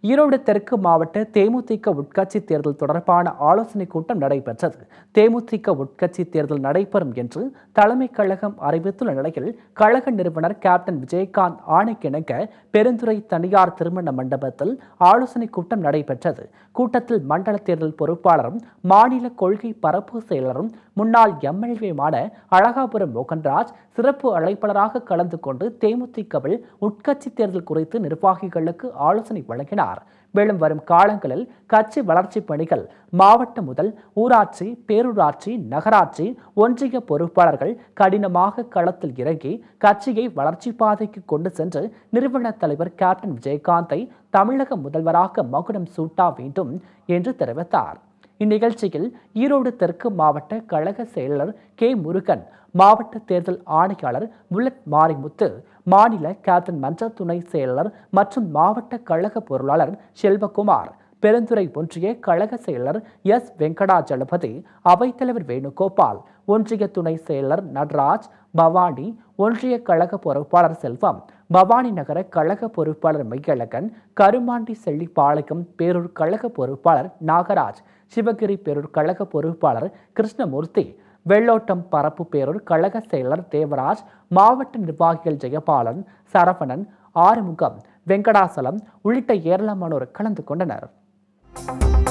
ஈரோடு தெற்கு மாவட்ட தேமுதிக உட்கட்சி தேர்தல் தொடர்பான ஆலோசனைக் கூட்டம் நடைபெற்றது தேமுதிக உட்கட்சி தேர்தல் நடைபெறும் என்று தலைமை கழகம் அறிவித்துள்ள நிலையில் கழக நிறுவனர் கேப்டன் விஜயகாந்த் ஆணைக்கிணங்க பெருந்துறை தனியார் திருமண மண்டபத்தில் ஆலோசனைக் கூட்டம் நடைபெற்றது கூட்டத்தில் மண்டல தேர்தல் பொறுப்பாளரும் மாநில கொள்கை பரப்பு செயலரும் முன்னாள் எம்எல்ஏமான அழகாபுரம் மோகன்ராஜ் சிறப்பு அழைப்பாளராக கலந்து கொண்டு தேமுதிகவில் உட்கட்சி தேர்தல் குறித்து நிர்வாகிகளுக்கு ஆலோசனை வழங்கினார் மேலும் வரும் காலங்களில் கட்சி வளர்ச்சிப் பணிகள் மாவட்டம் முதல் ஊராட்சி பேரூராட்சி நகராட்சி ஒன்றிய பொறுப்பாளர்கள் கடினமாக களத்தில் இறங்கி கட்சியை வளர்ச்சி பாதைக்கு கொண்டு சென்று நிறுவன தலைவர் கேப்டன் விஜயகாந்தை தமிழக முதல்வராக மகுடம் சூட்டா வேண்டும் என்று தெரிவித்தார் இந்நிகழ்ச்சியில் ஈரோடு தெற்கு மாவட்ட கழக செயலர் கே முருகன் மாவட்ட தேர்தல் ஆணையாளர் புல்லட் மாரிமுத்து மாநில கேப்டன் மன்ற துணை செயலர் மற்றும் மாவட்ட கழக பொருளாளர் செல்வகுமார் பெருந்துறை ஒன்றிய கழக செயலர் எஸ் வெங்கடாஜலபதி அவைத்தலைவர் வேணுகோபால் ஒன்றிய துணை செயலர் நடராஜ் பவானி ஒன்றிய கழக பொறுப்பாளர் செல்வம் பவானி நகர கழக பொறுப்பாளர் மையழகன் கருமாண்டி செள்ளிப்பாளையம் பேரூர் கழக பொறுப்பாளர் நாகராஜ் சிவகிரி பேரூர் கழக பொறுப்பாளர் கிருஷ்ணமூர்த்தி வெள்ளோட்டம் பரப்பு பேரூர் கழக செயலர் தேவராஜ் மாவட்ட நிர்வாகிகள் ஜெயபாலன் சரவணன் ஆறுமுகம் வெங்கடாசலம் உள்ளிட்ட ஏராளமானோர் கலந்து கொண்டனர்